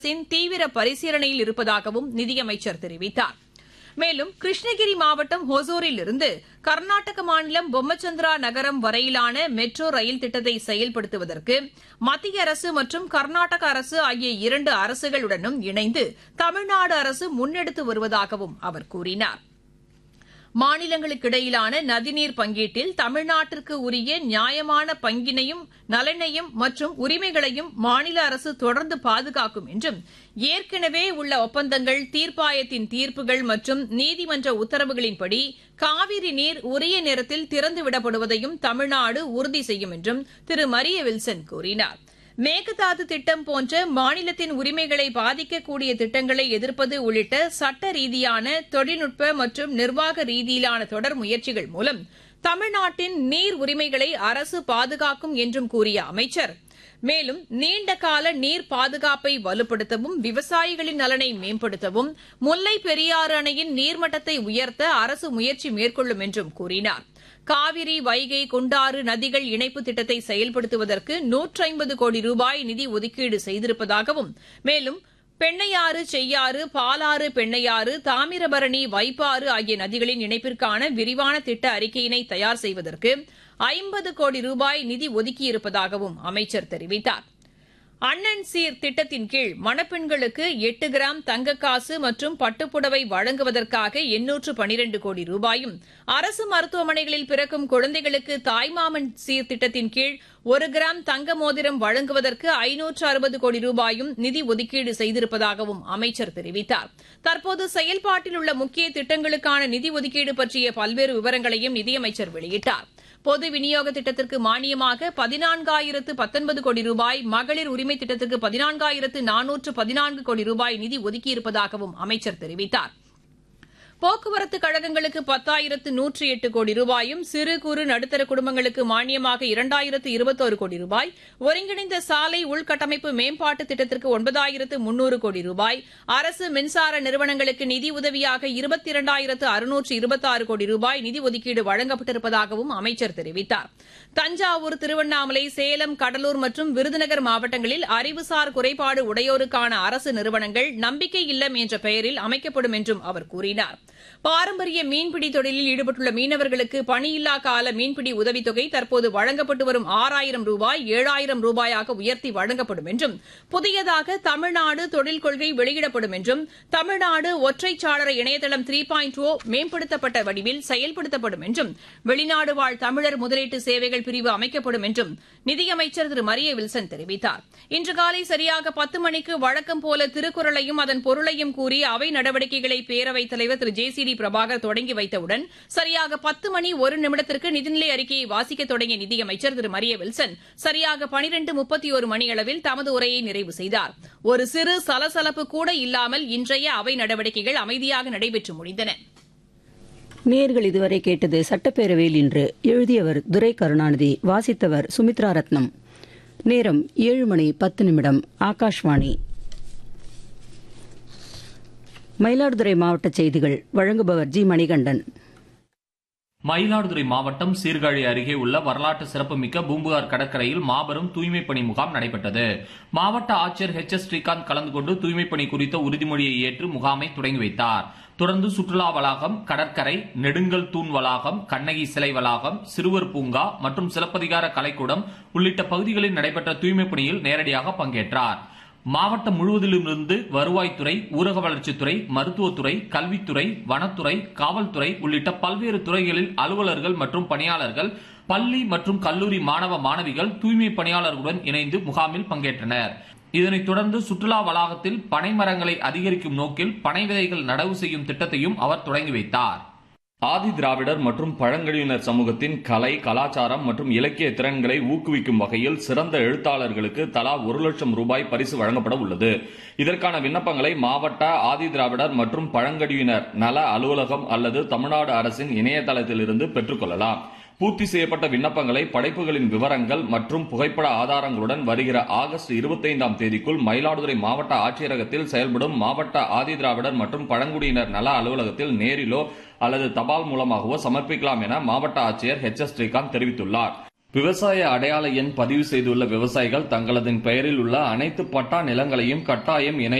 அரசின் தீவிர பரிசீலனையில் இருப்பதாகவும் நிதியமைச்சர் தெரிவித்தார் மேலும் கிருஷ்ணகிரி மாவட்டம் ஹொசூரில் இருந்து கர்நாடக மாநிலம் பொம்மச்சந்திரா நகரம் வரையிலான மெட்ரோ ரயில் திட்டத்தை செயல்படுத்துவதற்கு மத்திய அரசு மற்றும் கர்நாடக அரசு ஆகிய இரண்டு அரசுகளுடனும் இணைந்து தமிழ்நாடு அரசு முன்னெடுத்து வருவதாகவும் அவர் கூறினார் மாநிலங்களுக்கிடையிலான நதிநீர் பங்கீட்டில் தமிழ்நாட்டிற்கு உரிய நியாயமான பங்கினையும் நலனையும் மற்றும் உரிமைகளையும் மாநில அரசு தொடர்ந்து பாதுகாக்கும் என்றும் ஏற்கனவே உள்ள ஒப்பந்தங்கள் தீர்ப்பாயத்தின் தீர்ப்புகள் மற்றும் நீதிமன்ற உத்தரவுகளின்படி காவிரி நீர் உரிய நேரத்தில் திறந்துவிடப்படுவதையும் தமிழ்நாடு உறுதி செய்யும் என்றும் திரு மரிய வில்சன் கூறினார் மேகதாது திட்டம் போன்ற மாநிலத்தின் உரிமைகளை பாதிக்கக்கூடிய திட்டங்களை எதிர்ப்பது உள்ளிட்ட சட்ட ரீதியான தொழில்நுட்ப மற்றும் நிர்வாக ரீதியிலான தொடர் முயற்சிகள் மூலம் தமிழ்நாட்டின் நீர் உரிமைகளை அரசு பாதுகாக்கும் என்றும் கூறிய அமைச்சர் மேலும் நீண்டகால நீர் பாதுகாப்பை வலுப்படுத்தவும் விவசாயிகளின் நலனை மேம்படுத்தவும் முல்லை பெரியாறு அணையின் நீர்மட்டத்தை உயர்த்த அரசு முயற்சி மேற்கொள்ளும் என்றும் கூறினார் காவிரி வைகை குண்டாறு நதிகள் இணைப்பு திட்டத்தை செயல்படுத்துவதற்கு நூற்றி ஐம்பது கோடி ரூபாய் நிதி ஒதுக்கீடு செய்திருப்பதாகவும் மேலும் பெண்ணையாறு செய்யாறு பாலாறு பெண்ணையாறு தாமிரபரணி வைப்பாறு ஆகிய நதிகளின் இணைப்பிற்கான விரிவான திட்ட அறிக்கையினை தயார் செய்வதற்கு ஐம்பது கோடி ரூபாய் நிதி ஒதுக்கியிருப்பதாகவும் அமைச்சர் தெரிவித்தார் அண்ணன் சீர் திட்டத்தின் கீழ் மணப்பெண்களுக்கு எட்டு கிராம் தங்கக்காசு மற்றும் பட்டுப்புடவை வழங்குவதற்காக எண்ணூற்று பனிரண்டு கோடி ரூபாயும் அரசு மருத்துவமனைகளில் பிறக்கும் குழந்தைகளுக்கு தாய்மாமன் சீர் திட்டத்தின் கீழ் ஒரு கிராம் தங்க மோதிரம் வழங்குவதற்கு ஐநூற்று அறுபது கோடி ரூபாயும் நிதி ஒதுக்கீடு செய்திருப்பதாகவும் அமைச்சர் தெரிவித்தார் தற்போது செயல்பாட்டில் உள்ள முக்கிய திட்டங்களுக்கான நிதி ஒதுக்கீடு பற்றிய பல்வேறு விவரங்களையும் நிதியமைச்சர் வெளியிட்டார் பொது விநியோக திட்டத்திற்கு மானியமாக பதினான்காயிரத்து பத்தொன்பது கோடி ரூபாய் மகளிர் உரிமை திட்டத்திற்கு பதினான்காயிரத்து நானூற்று பதினான்கு கோடி ரூபாய் நிதி ஒதுக்கியிருப்பதாகவும் அமைச்சர் தெரிவித்தார் போக்குவரத்து கழகங்களுக்கு பத்தாயிரத்து நூற்றி எட்டு கோடி ரூபாயும் சிறு குறு நடுத்தர குடும்பங்களுக்கு மானியமாக இரண்டாயிரத்து இருபத்தோரு கோடி ரூபாய் ஒருங்கிணைந்த சாலை உள்கட்டமைப்பு மேம்பாட்டு திட்டத்திற்கு ஒன்பதாயிரத்து முன்னூறு கோடி ரூபாய் அரசு மின்சார நிறுவனங்களுக்கு நிதி உதவியாக இருபத்தி இரண்டாயிரத்து அறுநூற்று இருபத்தாறு கோடி ரூபாய் நிதி ஒதுக்கீடு வழங்கப்பட்டிருப்பதாகவும் அமைச்சர் தெரிவித்தார் தஞ்சாவூர் திருவண்ணாமலை சேலம் கடலூர் மற்றும் விருதுநகர் மாவட்டங்களில் அறிவுசார் குறைபாடு உடையோருக்கான அரசு நிறுவனங்கள் நம்பிக்கை இல்லம் என்ற பெயரில் அமைக்கப்படும் என்றும் அவர் கூறினார் பாரம்பரிய மீன்பிடி தொழிலில் ஈடுபட்டுள்ள மீனவர்களுக்கு பணியில்லா கால மீன்பிடி உதவித்தொகை தற்போது வழங்கப்பட்டு வரும் ஆறாயிரம் ரூபாய் ஏழாயிரம் ரூபாயாக உயர்த்தி வழங்கப்படும் என்றும் புதியதாக தமிழ்நாடு தொழில் கொள்கை வெளியிடப்படும் என்றும் தமிழ்நாடு ஒற்றைச்சாளர இணையதளம் த்ரீ பாயிண்ட் ஓ மேம்படுத்தப்பட்ட வடிவில் செயல்படுத்தப்படும் என்றும் வெளிநாடு வாழ் தமிழர் முதலீட்டு சேவைகள் பிரிவு அமைக்கப்படும் என்றும் நிதியமைச்சர் திரு மரிய வில்சன் தெரிவித்தார் இன்று காலை சரியாக பத்து மணிக்கு வழக்கம் போல திருக்குறளையும் அதன் பொருளையும் கூறி அவை நடவடிக்கைகளை பேரவைத் தலைவர் Thiru J C D Prabhakar தொடங்கி வைத்தவுடன் சரியாக பத்து மணி ஒரு நிமிடத்திற்கு நிதிநிலை அறிக்கையை வாசிக்க தொடங்கிய நிதியமைச்சர் திரு மரிய வில்சன் சரியாக பனிரண்டு முப்பத்தி ஒரு மணியளவில் தமது உரையை நிறைவு செய்தார் ஒரு சிறு சலசலப்பு கூட இல்லாமல் இன்றைய அவை நடவடிக்கைகள் அமைதியாக நடைபெற்று முடிந்தன நேர்கள் இதுவரை கேட்டது சட்டப்பேரவையில் இன்று எழுதியவர் துரை கருணாநிதி வாசித்தவர் சுமித்ரா ரத்னம் நேரம் ஏழு மணி பத்து நிமிடம் ஆகாஷ்வாணி மயிலாடுதுறை மாவட்ட செய்திகள் வழங்குபவர் ஜி மணிகண்டன் மயிலாடுதுறை மாவட்டம் சீர்காழி அருகே உள்ள வரலாற்று சிறப்புமிக்க பூம்புகார் கடற்கரையில் மாபெரும் தூய்மைப் பணி முகாம் நடைபெற்றது மாவட்ட ஆட்சியர் ஹெச் எஸ் ஸ்ரீகாந்த் கலந்து கொண்டு தூய்மைப் பணி குறித்த உறுதிமொழியை ஏற்று முகாமை தொடங்கி வைத்தார் தொடர்ந்து சுற்றுலா வளாகம் கடற்கரை நெடுங்கல் தூண் வளாகம் கண்ணகி சிலை வளாகம் சிறுவர் பூங்கா மற்றும் சிலப்பதிகார கலைக்கூடம் உள்ளிட்ட பகுதிகளில் நடைபெற்ற தூய்மைப் பணியில் நேரடியாக பங்கேற்றார் மாவட்டம் முழுவதிலுமிருந்து வருவாய்த்துறை ஊரக வளர்ச்சித்துறை மருத்துவத்துறை கல்வித்துறை வனத்துறை காவல்துறை உள்ளிட்ட பல்வேறு துறைகளில் அலுவலர்கள் மற்றும் பணியாளர்கள் பள்ளி மற்றும் கல்லூரி மாணவ மாணவிகள் தூய்மை பணியாளர்களுடன் இணைந்து முகாமில் பங்கேற்றனர் இதனைத் தொடர்ந்து சுற்றுலா வளாகத்தில் பனை மரங்களை அதிகரிக்கும் நோக்கில் பனை விதைகள் நடவு செய்யும் திட்டத்தையும் அவர் தொடங்கி வைத்தார் ஆதி திராவிடர் மற்றும் பழங்குடியினர் சமூகத்தின் கலை கலாச்சாரம் மற்றும் இலக்கிய திறன்களை ஊக்குவிக்கும் வகையில் சிறந்த எழுத்தாளர்களுக்கு தலா ஒரு லட்சம் ரூபாய் பரிசு வழங்கப்பட உள்ளது இதற்கான விண்ணப்பங்களை மாவட்ட ஆதி திராவிடர் மற்றும் பழங்குடியினர் நல அலுவலகம் அல்லது தமிழ்நாடு அரசின் இணையதளத்திலிருந்து பெற்றுக்கொள்ளலாம் பூர்த்தி செய்யப்பட்ட விண்ணப்பங்களை படைப்புகளின் விவரங்கள் மற்றும் புகைப்பட ஆதாரங்களுடன் வருகிற ஆகஸ்ட் இருபத்தைந்தாம் தேதிக்குள் மயிலாடுதுறை மாவட்ட ஆட்சியரகத்தில் செயல்படும் மாவட்ட ஆதி திராவிடர் மற்றும் பழங்குடியினர் நல அலுவலகத்தில் நேரிலோ அல்லது தபால் மூலமாகவோ சமர்ப்பிக்கலாம் என மாவட்ட ஆட்சியர் ஹெச் எஸ் ஸ்ரீகாந்த் தெரிவித்துள்ளார் விவசாய அடையாள எண் பதிவு செய்துள்ள விவசாயிகள் தங்களது பெயரில் உள்ள அனைத்து பட்டா நிலங்களையும் கட்டாயம் இணை